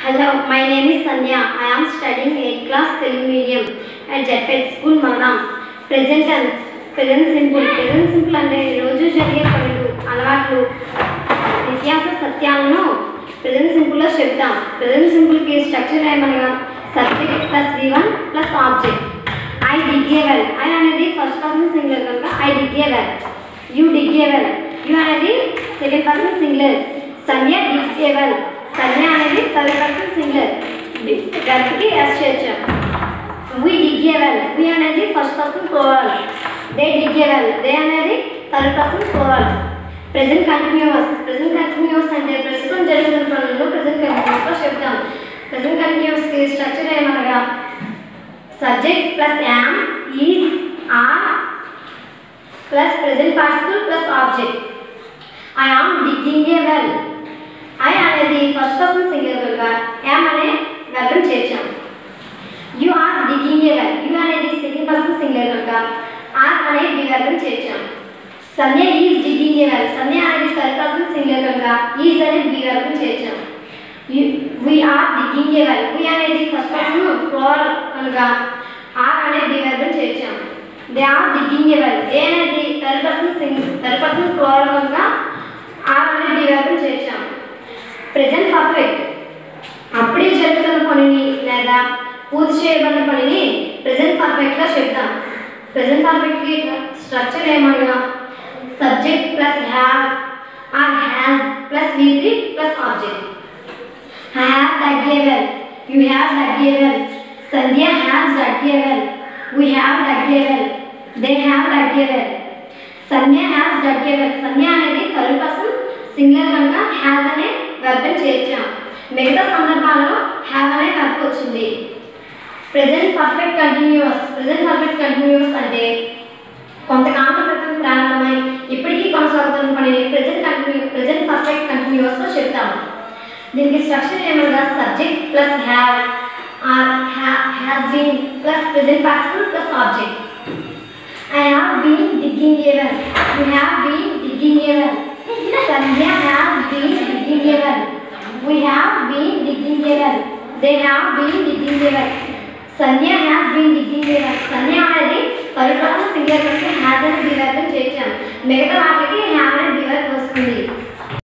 Hello, my name is Sandhya. I am studying 8th class Telugu medium at Jetpet School, Manam. Present tense, present simple. Present simple అంటే రోజు జరిగే పనులు అలవాట్లు ఇతిహాస సత్యాలను present సింపుల్లో చెప్తాం ప్రజెంట్ సింపుల్కి స్ట్రక్చర్ ఏమనగా subject plus V one plus object I dig a well I అనేది ఫస్ట్ పర్సన్ సింగులర్ కనుక I dig a well you dig a well you అనేది second person singular Sandhya dig a well Sandhya అనేది థర్డ్ పర్సన్ సింగులర్ వెల్కి S చేర్చాం we dig a well we అనేది first person plural they dig a well they అనేది third person plural present continuous present continuous అంటే ప్రస్తుతం జరుగుతున్న పనులను ప్రెజెంట్ కంటిన్యూస్గా చెప్తాం ప్రెజెంట్ కంటిన్యూస్కి స్ట్రక్చర్ ఏమనగా subject plus am is are plus present participle plus object I am digging a well I అనేది ఫస్ట్ పర్సన్ సింగులర్గా యామ్ అనే వెల్ని చేర్చాం you are digging a well you అనేది సెకండ్ పర్సన్ సింగులర్గా ఆర్ అనే బి వెల్ని చేర్చాం Sandhya is digging a well Sandhya అనేది థర్డ్ పర్సన్ సింగులర్గా ఈజ్ అనే బి వెల్ని చేర్చాం we are digging a well we అనేది ఫస్ట్ పర్సన్ ఫ్లోర్ కనుక ఆర్ అనే బి వెల్ని చేర్చాం they are digging a well a అనేది third person sing third person plural కనుక ఆర్ అనే బి వెల్ని చేర్చాం ప్రెజెంట్ పర్ఫెక్ట్ అప్పుడే జరుగుతున్న పనిని లేదా పూర్తి చేయబడిన పనిని ప్రెజెంట్ పర్ఫెక్ట్గా చెప్తాం ప్రెజెంట్ పర్ఫెక్ట్కి స్ట్రక్చర్ ఏమనగా subject plus have or has plus V three plus object I have dug a well. You have dug a well. Sandhya has dug a well. We have dug a well. They have dug a well. Sandhya has dug a well Sandhya అనేది third person singular కనుక has అనే verb చేర్చాం మిగతా సందర్భాల్లో have అనే verb వచ్చింది present perfect continuous present perfect continuous అంటే కొంతకాలం క్రితం ప్రారంభమై ఇప్పటికీ కొనసాగుతున్న పనిని ప్రెజెంట్ కంటిన్యూ ప్రెజెంట్ పర్ఫెక్ట్ కంటిన్యూస్లో చెప్తాము దీనికి స్ట్రక్చర్ ఏమనగా subject plus have or has been plus present participle plus object I have been digging a well you have been digging a well Sandhya have been digging a well we have been digging a well they have been digging a well Sandhya has been digging a well Sandhya అనేది పరిపాలన singer కంటే has అని be well చేర్చాను మిగతా వాటికి have అనే